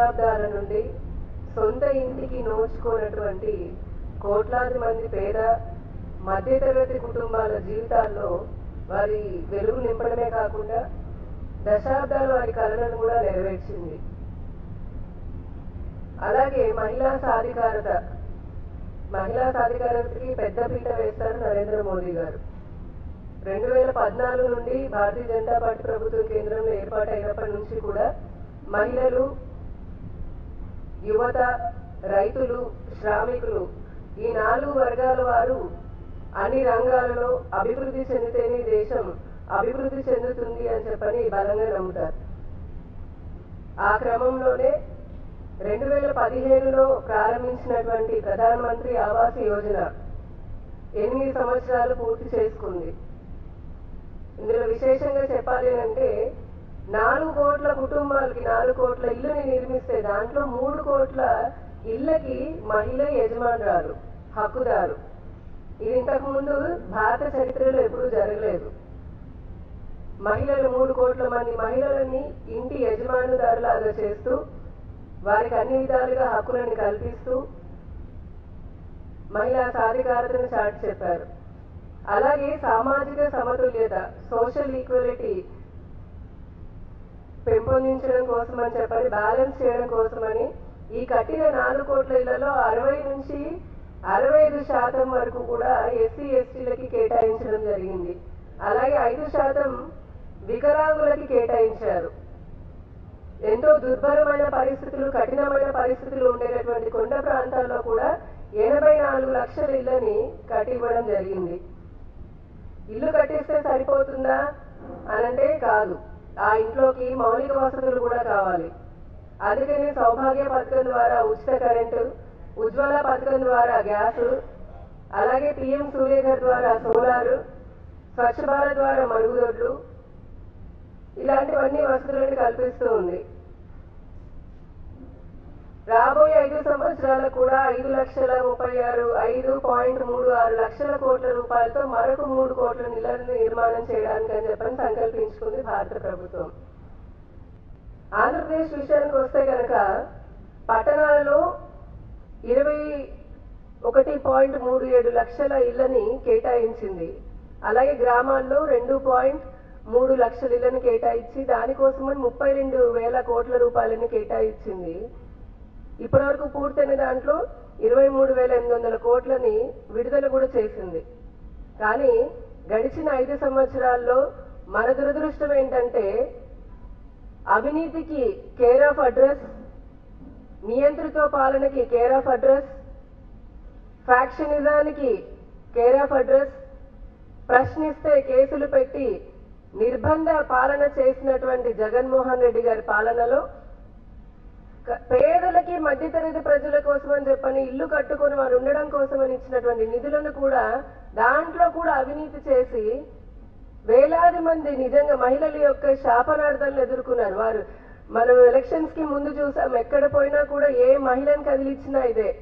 దశాబ్దాల నుండి సొంత ఇంటికి నోచుకోనటువంటి కోట్లాది మంది పేద మధ్యతరగతి కుటుంబాల జీవితాల్లో వారి వెలుగు నింపడమే కాకుండా దశాబ్దాలు వారి కళలను కూడా నెరవేర్చింది అలాగే మహిళా సాధికారత మహిళా సాధికారతకి పెద్దపీట వేస్తారు నరేంద్ర మోదీ గారు రెండు వేల పద్నాలుగు నుండి భారతీయ జనతా పార్టీ ప్రభుత్వం కేంద్రంలో ఏర్పాటైనప్పటి నుంచి కూడా మహిళలు యువత రైతులు శ్రామికులు ఈ నాలుగు వర్గాల వారు అన్ని రంగాలలో అభివృద్ధి చెందితేనే ఈ దేశం అభివృద్ధి చెందుతుంది అని చెప్పని బలంగా నమ్ముతారు ఆ క్రమంలోనే రెండు వేల పదిహేనులో ప్రారంభించినటువంటి ప్రధానమంత్రి ఆవాస్ యోజన ఎనిమిది సంవత్సరాలు పూర్తి చేసుకుంది ఇందులో విశేషంగా చెప్పాలి అంటే నాలుగు కోట్ల కుటుంబాలకి నాలుగు కోట్ల ఇల్లుని నిర్మిస్తే దాంట్లో మూడు కోట్ల ఇళ్ళకి మహిళ యజమానురాలు హక్కుదారు ఇది ఇంతకు ముందు భారత చరిత్రలో ఎప్పుడూ జరగలేదు మహిళలు మూడు కోట్ల మంది మహిళలని ఇంటి యజమానుదారులాగా చేస్తూ వారికి అన్ని విధాలుగా హక్కులను కల్పిస్తూ మహిళా సాధికారతను చాటి చెప్పారు అలాగే సామాజిక సమతుల్యత సోషల్ ఈక్వాలిటీ పెంపొందించడం కోసమని చెప్పని బ్యాలెన్స్ చేయడం కోసమని ఈ కట్టిన నాలుగు కోట్ల ఇళ్లలో అరవై నుంచి అరవై ఐదు శాతం వరకు కూడా ఎస్సీ ఎస్టీలకి కేటాయించడం జరిగింది అలాగే ఐదు శాతం వికలాంగులకి కేటాయించారు ఎంతో దుర్భరమైన పరిస్థితులు కఠినమైన పరిస్థితులు ఉండేటటువంటి కొండ ప్రాంతాల్లో కూడా ఎనభై నాలుగు లక్షల ఇళ్ళని కట్టి ఇవ్వడం జరిగింది ఇల్లు కట్టిస్తే సరిపోతుందా అనంటే కాదు ఆ ఇంట్లోకి మౌలిక వసతులు కూడా కావాలి అందుకని సౌభాగ్య పథకం ద్వారా ఉచిత కరెంటు ఉజ్వల పథకం ద్వారా గ్యాస్ అలాగే పిఎం సూర్యఘర్ ద్వారా సోలారు స్వచ్ఛ భారత్ ద్వారా మరుగుదొడ్లు ఇలాంటివన్నీ వసతులను కల్పిస్తూ ఉంది రాబోయే ఐదు సంవత్సరాలకు కూడా ఐదు లక్షల ముప్పై ఆరు ఐదు పాయింట్ మూడు ఆరు లక్షల కోట్ల రూపాయలతో మరొక మూడు కోట్ల నిలను నిర్మాణం చేయడానికి అని చెప్పని సంకల్పించుకుంది భారత ప్రభుత్వం ఆంధ్రప్రదేశ్ విషయానికి వస్తే కనుక పట్టణాలలో ఇరవై ఒకటి పాయింట్ మూడు ఏడు లక్షల ఇళ్లని కేటాయించింది అలాగే గ్రామాల్లో రెండు పాయింట్ మూడు లక్షల ఇళ్లను కేటాయించి దానికోసమని ముప్పై రెండు వేల కోట్ల రూపాయలని కేటాయించింది ఇప్పటివరకు పూర్తయిన దాంట్లో ఇరవై మూడు వేల ఎనిమిది వందల కోట్లని విడుదల కూడా చేసింది కానీ గడిచిన ఐదు సంవత్సరాల్లో మన దురదృష్టం ఏంటంటే అవినీతికి కేర్ ఆఫ్ అడ్రస్ నియంత్రిత పాలనకి కేర్ ఆఫ్ అడ్రస్ ఫ్యాక్షనిజానికి కేర్ ఆఫ్ అడ్రస్ ప్రశ్నిస్తే కేసులు పెట్టి నిర్బంధ పాలన చేసినటువంటి జగన్మోహన్ రెడ్డి గారి పాలనలో క- పేదలకి మధ్యతరగతి ప్రజల కోసం అని చెప్పని ఇల్లు కట్టుకొని వారు ఉండడం కోసం అని ఇచ్చినటువంటి నిధులను కూడా దాంట్లో కూడా అవినీతి చేసి వేలాది మంది నిజంగా మహిళల యొక్క శాపనార్థాలను ఎదుర్కొన్నారు వారు మనం ఎలక్షన్స్ కి ముందు చూసాం ఎక్కడ పోయినా కూడా ఏ మహిళను కదిలిచ్చినా ఇదే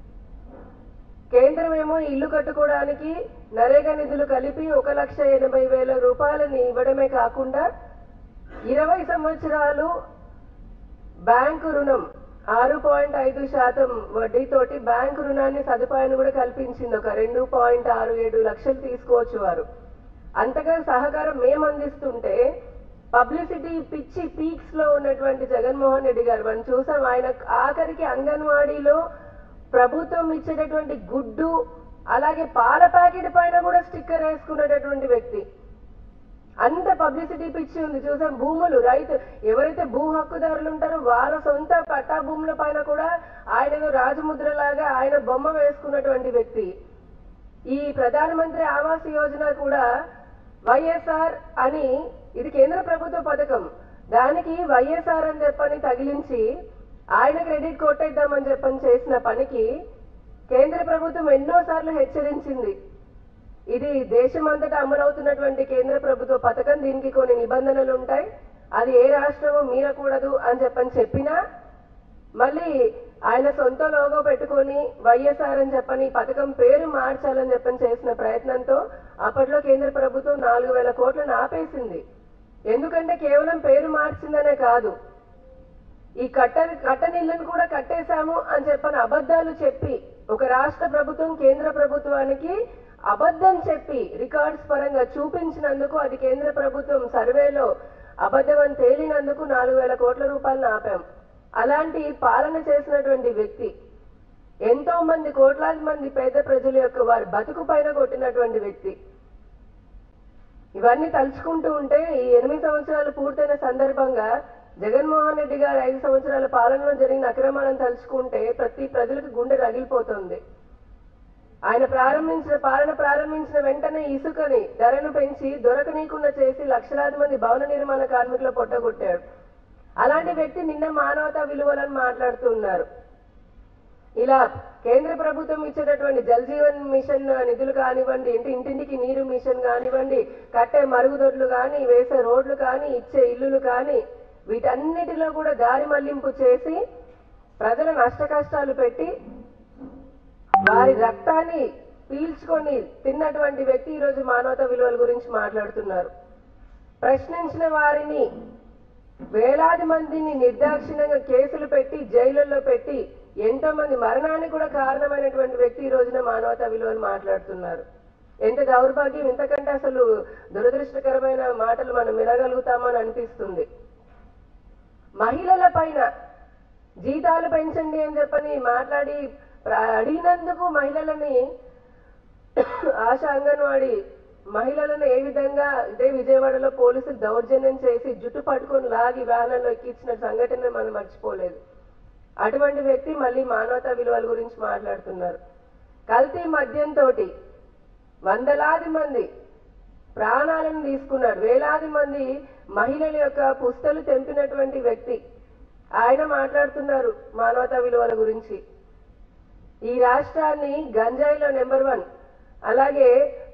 కేంద్రం ఏమో ఇల్లు కట్టుకోవడానికి నరేగా నిధులు కలిపి ఒక లక్ష ఎనభై వేల రూపాయలని ఇవ్వడమే కాకుండా ఇరవై సంవత్సరాలు బ్యాంకు రుణం ఆరు పాయింట్ ఐదు శాతం వడ్డీతోటి బ్యాంకు రుణాన్ని సదుపాయాన్ని కూడా కల్పించింది ఒక రెండు పాయింట్ ఆరు ఏడు లక్షలు తీసుకోవచ్చు వారు అంతగా సహకారం మేము అందిస్తుంటే పబ్లిసిటీ పిచ్చి పీక్స్ లో ఉన్నటువంటి జగన్మోహన్ రెడ్డి గారు మనం చూసాం ఆయన ఆఖరికి అంగన్వాడీలో ప్రభుత్వం ఇచ్చేటటువంటి గుడ్డు అలాగే పాల ప్యాకెట్ పైన కూడా స్టిక్కర్ వేసుకునేటటువంటి వ్యక్తి అంత పబ్లిసిటీ పిచ్చి ఉంది చూసాం భూములు రైతు ఎవరైతే భూ హక్కుదారులు ఉంటారో వాళ్ళ సొంత పట్టా భూముల పైన కూడా ఆయన ఏదో రాజముద్రలాగా ఆయన బొమ్మ వేసుకున్నటువంటి వ్యక్తి ఈ ప్రధానమంత్రి ఆవాస్ యోజన కూడా వైఎస్ఆర్ అని ఇది కేంద్ర ప్రభుత్వ పథకం దానికి వైఎస్ఆర్ అని చెప్పని తగిలించి ఆయన క్రెడిట్ కొట్టేద్దామని చెప్పని చేసిన పనికి కేంద్ర ప్రభుత్వం ఎన్నోసార్లు హెచ్చరించింది ఇది దేశమంతటా అమలవుతున్నటువంటి కేంద్ర ప్రభుత్వ పథకం దీనికి కొన్ని నిబంధనలు ఉంటాయి అది ఏ రాష్ట్రము మీరకూడదు అని చెప్పని చెప్పినా మళ్ళీ ఆయన సొంత లోగో పెట్టుకొని వైఎస్ఆర్ అని చెప్పని ఈ పథకం పేరు మార్చాలని చెప్పని చేసిన ప్రయత్నంతో అప్పట్లో కేంద్ర ప్రభుత్వం నాలుగు వేల కోట్లను ఆపేసింది ఎందుకంటే కేవలం పేరు మార్చిందనే కాదు ఈ కట్ట కట్టనిళ్ళను కూడా కట్టేశాము అని చెప్పని అబద్ధాలు చెప్పి ఒక రాష్ట్ర ప్రభుత్వం కేంద్ర ప్రభుత్వానికి అబద్ధం చెప్పి రికార్డ్స్ పరంగా చూపించినందుకు అది కేంద్ర ప్రభుత్వం సర్వేలో అబద్ధం అని తేలినందుకు నాలుగు వేల కోట్ల రూపాయలను ఆపాం అలాంటి పాలన చేసినటువంటి వ్యక్తి ఎంతో మంది కోట్లాది మంది పేద ప్రజల యొక్క వారి బతుకు పైన కొట్టినటువంటి వ్యక్తి ఇవన్నీ తలుచుకుంటూ ఉంటే ఈ ఎనిమిది సంవత్సరాలు పూర్తయిన సందర్భంగా జగన్మోహన్ రెడ్డి గారి ఐదు సంవత్సరాల పాలనలో జరిగిన అక్రమాలను తలుచుకుంటే ప్రతి ప్రజలకు గుండె రగిలిపోతుంది ఆయన ప్రారంభించిన పాలన ప్రారంభించిన వెంటనే ఇసుకని ధరను పెంచి దొరకనీయకుండా చేసి లక్షలాది మంది భవన నిర్మాణ కార్మికుల పొట్టగొట్టాడు అలాంటి వ్యక్తి నిన్న మానవతా విలువలను మాట్లాడుతున్నారు ఇలా కేంద్ర ప్రభుత్వం ఇచ్చేటటువంటి జల్ జీవన్ మిషన్ నిధులు కానివ్వండి ఇంటి ఇంటింటికి నీరు మిషన్ కానివ్వండి కట్టే మరుగుదొడ్లు కానీ వేసే రోడ్లు కానీ ఇచ్చే ఇల్లులు కానీ వీటన్నిటిలో కూడా దారి మళ్లింపు చేసి ప్రజల నష్ట కష్టాలు పెట్టి వారి రక్తాన్ని పీల్చుకొని తిన్నటువంటి వ్యక్తి ఈరోజు మానవతా విలువల గురించి మాట్లాడుతున్నారు ప్రశ్నించిన వారిని వేలాది మందిని నిర్దాక్షిణ్యంగా కేసులు పెట్టి జైలుల్లో పెట్టి ఎంతో మంది మరణానికి కూడా కారణమైనటువంటి వ్యక్తి ఈ రోజున మానవతా విలువలు మాట్లాడుతున్నారు ఎంత దౌర్భాగ్యం ఇంతకంటే అసలు దురదృష్టకరమైన మాటలు మనం వినగలుగుతామని అనిపిస్తుంది మహిళల పైన జీతాలు పెంచండి అని చెప్పని మాట్లాడి ప్ర- అడిగినందుకు మహిళలని ఆశ అంగన్వాడి మహిళలను ఏ విధంగా ఇదే విజయవాడలో పోలీసులు దౌర్జన్యం చేసి జుట్టు పట్టుకొని లాగి వ్యాన్లలో ఎక్కించిన సంఘటన మనం మర్చిపోలేదు అటువంటి వ్యక్తి మళ్ళీ మానవతా విలువల గురించి మాట్లాడుతున్నారు కల్తీ మద్యంతో వందలాది మంది ప్రాణాలను తీసుకున్నాడు వేలాది మంది మహిళల యొక్క పుస్తలు తెంపినటువంటి వ్యక్తి ఆయన మాట్లాడుతున్నారు మానవతా విలువల గురించి ఈ రాష్ట్రాన్ని గంజాయిలో నెంబర్ వన్ అలాగే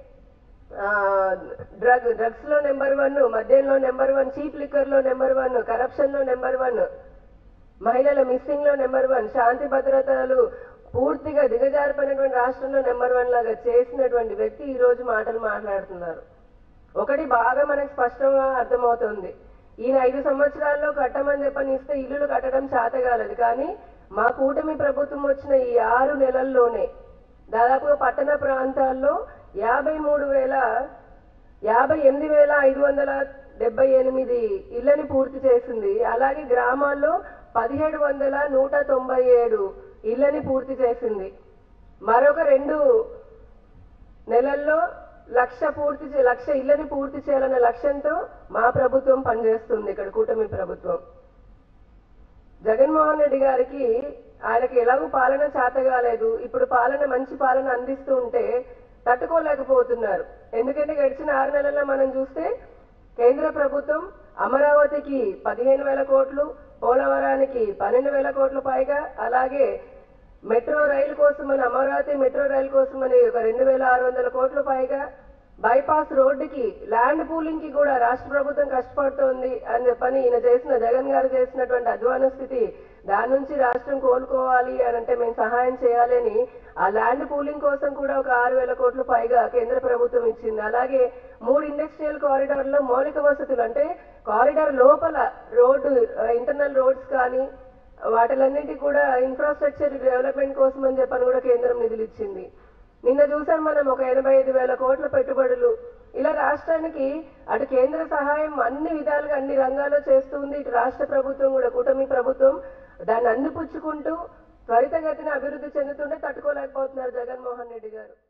డ్రగ్ డ్రగ్స్ లో నెంబర్ వన్ మద్యంలో నెంబర్ వన్ చీప్ లిక్కర్ లో నెంబర్ వన్ కరప్షన్ లో నెంబర్ వన్ మహిళల మిస్సింగ్ లో నెంబర్ వన్ శాంతి భద్రతలు పూర్తిగా దిగజారిపోయినటువంటి రాష్ట్రంలో నెంబర్ వన్ లాగా చేసినటువంటి వ్యక్తి ఈ రోజు మాటలు మాట్లాడుతున్నారు ఒకటి బాగా మనకు స్పష్టంగా అర్థమవుతుంది ఈయన ఐదు సంవత్సరాల్లో కట్టమని చెప్పని ఇస్తే ఇల్లులు కట్టడం చేతగాలదు కానీ మా కూటమి ప్రభుత్వం వచ్చిన ఈ ఆరు నెలల్లోనే దాదాపుగా పట్టణ ప్రాంతాల్లో యాభై మూడు వేల యాభై ఎనిమిది వేల ఐదు వందల డెబ్బై ఎనిమిది ఇళ్లని పూర్తి చేసింది అలాగే గ్రామాల్లో పదిహేడు వందల నూట తొంభై ఏడు ఇళ్లని పూర్తి చేసింది మరొక రెండు నెలల్లో లక్ష పూర్తి చే- లక్ష ఇళ్లని పూర్తి చేయాలనే లక్ష్యంతో మా ప్రభుత్వం పనిచేస్తుంది ఇక్కడ కూటమి ప్రభుత్వం జగన్మోహన్ రెడ్డి గారికి ఆయనకి ఎలాగో పాలన చేతగాలేదు ఇప్పుడు పాలన మంచి పాలన అందిస్తూ ఉంటే తట్టుకోలేకపోతున్నారు ఎందుకంటే గడిచిన ఆరు నెలల్లో మనం చూస్తే కేంద్ర ప్రభుత్వం అమరావతికి పదిహేను వేల కోట్లు పోలవరానికి పన్నెండు వేల కోట్లు పైగా అలాగే మెట్రో రైలు కోసమని అమరావతి మెట్రో రైలు కోసమని ఒక రెండు వేల ఆరు వందల కోట్ల పైగా బైపాస్ రోడ్డుకి ల్యాండ్ పూలింగ్ కి కూడా రాష్ట్ర ప్రభుత్వం కష్టపడుతోంది అని చెప్పని ఈయన చేసిన జగన్ గారు చేసినటువంటి అధ్వాన స్థితి దాని నుంచి రాష్ట్రం కోలుకోవాలి అని అంటే మేము సహాయం చేయాలని ఆ ల్యాండ్ పూలింగ్ కోసం కూడా ఒక ఆరు వేల కోట్ల పైగా కేంద్ర ప్రభుత్వం ఇచ్చింది అలాగే మూడు ఇండస్ట్రియల్ కారిడార్ లో మౌలిక వసతులు అంటే కారిడార్ లోపల రోడ్డు ఇంటర్నల్ రోడ్స్ కానీ వాటిలన్నిటి కూడా ఇన్ఫ్రాస్ట్రక్చర్ డెవలప్మెంట్ కోసం అని చెప్పని కూడా కేంద్రం నిధులు ఇచ్చింది నిన్న చూసాం మనం ఒక ఎనభై ఐదు వేల కోట్ల పెట్టుబడులు ఇలా రాష్ట్రానికి అటు కేంద్ర సహాయం అన్ని విధాలుగా అన్ని రంగాల్లో చేస్తుంది ఇటు రాష్ట్ర ప్రభుత్వం కూడా కూటమి ప్రభుత్వం దాన్ని అందిపుచ్చుకుంటూ త్వరితగతిన అభివృద్ధి చెందుతుంటే తట్టుకోలేకపోతున్నారు జగన్మోహన్ రెడ్డి గారు